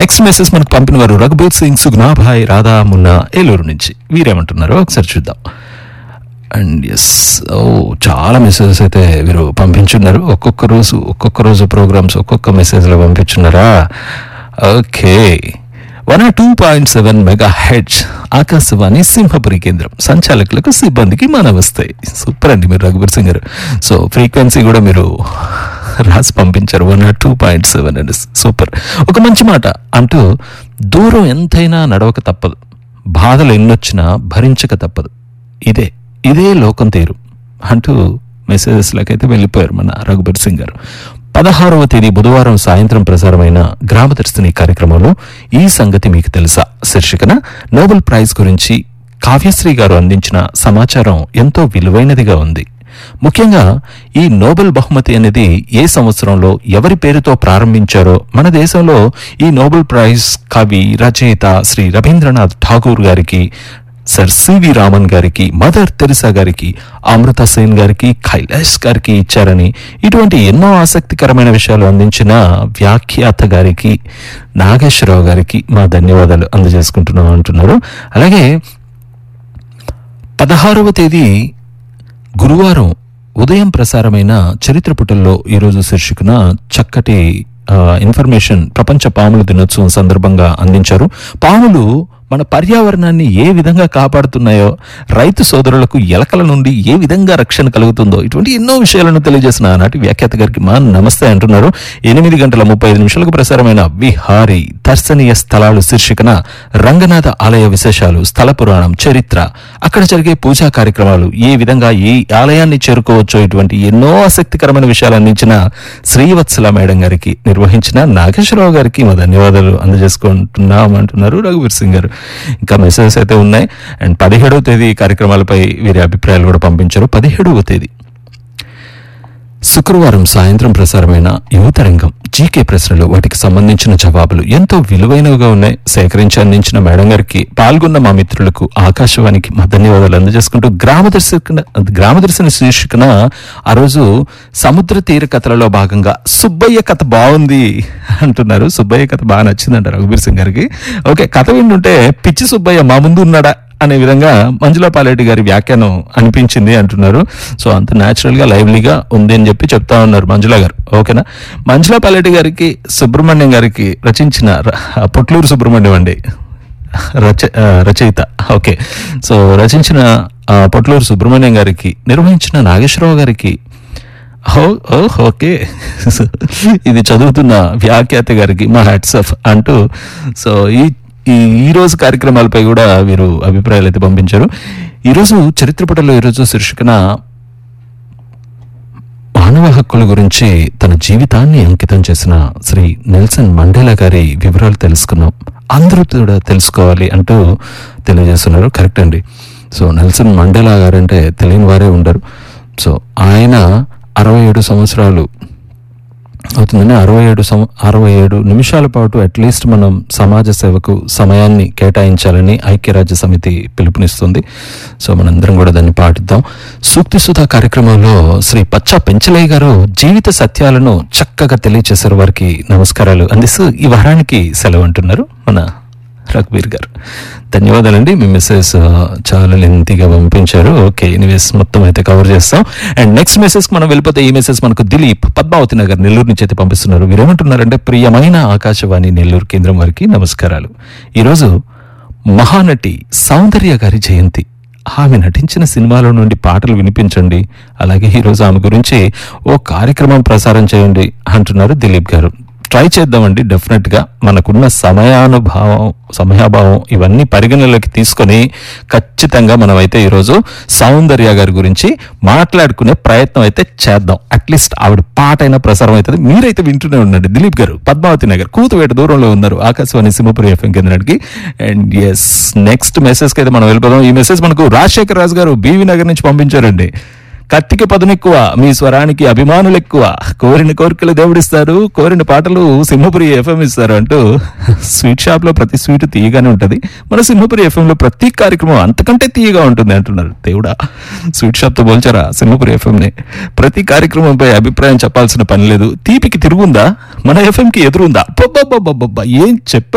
next message మనకు పంపిన వారు రఘుబీర్ సింగ్ సుగ్నాభాయ్ రాధా మున్నా ఏలూరు నుంచి వీరేమంటున్నారు ఒకసారి చూద్దాం అండ్ ఎస్ ఓ చాలా మెసేజెస్ అయితే వీరు పంపించున్నారు ఒక్కొక్క రోజు ఒక్కొక్క రోజు ప్రోగ్రామ్స్ ఒక్కొక్క మెసేజ్లో పంపించున్నారా okay one two point seven megahertz Akashvani Simhapuri కేంద్రం సంచాలకులకు సిబ్బందికి మానవస్తాయి సూపర్ అండి మీరు రఘుబీర్ సింగ్ గారు సో ఫ్రీక్వెన్సీ కూడా మీరు రాసి పంపించారు వన్ టూ పాయింట్ సెవెన్ అండి సూపర్ ఒక మంచి మాట అంటూ దూరం ఎంతైనా నడవక తప్పదు బాధలు ఎన్నొచ్చినా భరించక తప్పదు ఇదే ఇదే లోకం తీరు అంటూ మెసేజెస్లకైతే వెళ్ళిపోయారు మన రఘుబీర్ సింగ్ గారు పదహారవ తేదీ బుధవారం సాయంత్రం ప్రసారమైన గ్రామదర్శిని కార్యక్రమంలో ఈ సంగతి మీకు తెలుసా శీర్షికన నోబెల్ ప్రైజ్ గురించి కావ్యశ్రీ గారు అందించిన సమాచారం ఎంతో విలువైనదిగా ఉంది ముఖ్యంగా ఈ నోబెల్ బహుమతి అనేది ఏ సంవత్సరంలో ఎవరి పేరుతో ప్రారంభించారో మన దేశంలో ఈ నోబెల్ ప్రైజ్ కవి రచయిత శ్రీ రవీంద్రనాథ్ ఠాగూర్ గారికి సర్ సివి రామన్ గారికి మదర్ తెరిసా గారికి అమృత సేన్ గారికి కైలాష్ గారికి ఇచ్చారని ఇటువంటి ఎన్నో ఆసక్తికరమైన విషయాలు అందించిన వ్యాఖ్యాత గారికి నాగేశ్వరరావు గారికి మా ధన్యవాదాలు అందజేసుకుంటున్నాం అంటున్నారు అలాగే పదహారవ తేదీ గురువారం ఉదయం ప్రసారమైన చరిత్ర పుటల్లో ఈరోజు శీర్షికన చక్కటి ఆ, ఇన్ఫర్మేషన్ ప్రపంచ పాముల దినోత్సవం సందర్భంగా అందించారు పాములు మన పర్యావరణాన్ని ఏ విధంగా కాపాడుతున్నాయో రైతు సోదరులకు ఎలకల నుండి ఏ విధంగా రక్షణ కలుగుతుందో ఇటువంటి ఎన్నో విషయాలను తెలియజేసిన ఆనాటి వ్యాఖ్యాత గారికి మా నమస్తే అంటున్నారు ఎనిమిది గంటల ముప్పై ఐదు నిమిషాలకు ప్రసారమైన విహారీ దర్శనీయ స్థలాలు శీర్షికన రంగనాథ ఆలయ విశేషాలు స్థల పురాణం చరిత్ర అక్కడ జరిగే పూజా కార్యక్రమాలు ఏ విధంగా ఈ ఆలయాన్ని చేరుకోవచ్చో ఇటువంటి ఎన్నో ఆసక్తికరమైన విషయాలు అందించిన శ్రీవత్సల మేడం గారికి నిర్వహించిన నాగేశ్వరరావు గారికి మా ధన్యవాదాలు అందజేసుకుంటున్నాం అంటున్నారు రఘువీర్ సింగ్ గారు ఇంకా మెసేజెస్ అయితే ఉన్నాయి అండ్ పదిహేడవ తేదీ కార్యక్రమాలపై వీరి అభిప్రాయాలు కూడా పంపించారు పదిహేడవ తేదీ శుక్రవారం సాయంత్రం ప్రసారమైన యువతరంగం జీకే ప్రశ్నలు వాటికి సంబంధించిన జవాబులు ఎంతో విలువైనవిగా ఉన్నాయి సేకరించి అందించిన మేడం గారికి పాల్గొన్న మా మిత్రులకు ఆకాశవాణికి మా ధన్యవాదాలు అందజేసుకుంటూ గ్రామదర్శక గ్రామదర్శన శీర్షికన ఆ రోజు సముద్ర తీర కథలలో భాగంగా సుబ్బయ్య కథ బాగుంది అంటున్నారు సుబ్బయ్య కథ బాగా నచ్చిందంట రఘుబీర్ సింగ్ గారికి ఓకే కథ వింటుంటే పిచ్చి సుబ్బయ్య మా ముందు ఉన్నాడా అనే విధంగా మంజులా పాలేటి గారి వ్యాఖ్యానం అనిపించింది అంటున్నారు సో అంత న్యాచురల్ గా లైవ్లీగా ఉంది అని చెప్పి చెప్తా ఉన్నారు మంజులా గారు ఓకేనా మంజులా పాలేటి గారికి సుబ్రహ్మణ్యం గారికి రచించిన ర- పొట్లూరు సుబ్రహ్మణ్యం అండి రచ ఆ, రచయిత ఓకే సో రచించిన ఆ, పొట్లూరు సుబ్రహ్మణ్యం గారికి నిర్వహించిన నాగేశ్వరరావు గారికి ఓ ఓ ఓకే ఇది చదువుతున్న వ్యాఖ్యాత గారికి మా హ్యాట్సఫ్ అంటూ సో ఈ ఈ ఈ రోజు కార్యక్రమాలపై కూడా వీరు అభిప్రాయాలు అయితే పంపించారు ఈరోజు చరిత్ర పటంలో ఈరోజు శీర్షికన మానవ హక్కుల గురించి తన జీవితాన్ని అంకితం చేసిన శ్రీ నెల్సన్ మండేలా గారి వివరాలు తెలుసుకున్నాం అందరూ కూడా తెలుసుకోవాలి అంటూ తెలియజేస్తున్నారు కరెక్ట్ అండి సో నెల్సన్ మండేలా గారంటే తెలియని వారే ఉండరు సో ఆయన అరవై ఏడు సంవత్సరాలు అవుతుందని అరవై ఏడు సం అరవై ఏడు నిమిషాల పాటు అట్లీస్ట్ మనం సమాజ సేవకు సమయాన్ని కేటాయించాలని ఐక్యరాజ్య సమితి పిలుపునిస్తుంది సో మనందరం కూడా దాన్ని పాటిద్దాం సూక్తి సుధా కార్యక్రమంలో శ్రీ పచ్చా పెంచలయ్య గారు జీవిత సత్యాలను చక్కగా తెలియచేశారు వారికి నమస్కారాలు అందిస్తూ ఈ వారానికి సెలవు అంటున్నారు మన రఘుబీర్ గారు ధన్యవాదాలండి మీ మెసేజ్ ఆ, చాలా లెంతీగా పంపించారు ఓకే ఎనీవేస్ మొత్తం అయితే కవర్ చేస్తాం అండ్ నెక్స్ట్ మెసేజ్ మనం వెళ్ళిపోతే ఈ మెసేజ్ మనకు దిలీప్ పద్మావతి నగర్ నెల్లూరు నుంచి అయితే పంపిస్తున్నారు వీరేమంటున్నారంటే ప్రియమైన ఆకాశవాణి నెల్లూరు కేంద్రం వారికి నమస్కారాలు ఈరోజు మహానటి సౌందర్య గారి జయంతి ఆమె నటించిన సినిమాలో నుండి పాటలు వినిపించండి అలాగే ఈరోజు ఆమె గురించి ఓ కార్యక్రమం ప్రసారం చేయండి అంటున్నారు దిలీప్ గారు ట్రై చేద్దామండి డెఫినెట్ గా మనకున్న సమయానుభావం సమయాభావం ఇవన్నీ పరిగణలోకి తీసుకొని ఖచ్చితంగా మనం అయితే ఈరోజు సౌందర్య గారి గురించి మాట్లాడుకునే ప్రయత్నం అయితే చేద్దాం అట్లీస్ట్ ఆవిడ పాట అయినా ప్రసారం అవుతుంది మీరైతే వింటూనే ఉండండి దిలీప్ గారు పద్మావతి నగర్ కూతువేట దూరంలో ఉన్నారు ఆకాశవాణి సింహపురి ఎఫ్ఎం కేంద్రానికి అండ్ ఎస్ నెక్స్ట్ మెసేజ్ కి అయితే మనం వెళ్ళిపోదాం ఈ మెసేజ్ మనకు రాజశేఖర్ రాజు గారు బీవీ నగర్ నుంచి పంపించారండి కత్తికి పదునెక్కువ మీ స్వరానికి అభిమానులు ఎక్కువ కోరిన కోరికలు దేవుడిస్తారు కోరిన పాటలు సింహపురి ఎఫ్ఎం ఇస్తారు అంటూ స్వీట్ షాప్ లో ప్రతి స్వీట్ తీయగానే ఉంటది మన సింహపురి ఎఫ్ఎం లో ప్రతి కార్యక్రమం అంతకంటే తీయగా ఉంటుంది అంటున్నారు దేవుడా స్వీట్ షాప్ తో పోల్చారా సింహపురి ఎఫ్ఎం ని ప్రతి కార్యక్రమంపై అభిప్రాయం చెప్పాల్సిన పని లేదు తీపికి తిరుగుందా మన ఎఫ్ఎం కి ఎదురుందా అబ్బబ్బబ్బబ్బబ్బబ్బా, ఏం చెప్పారు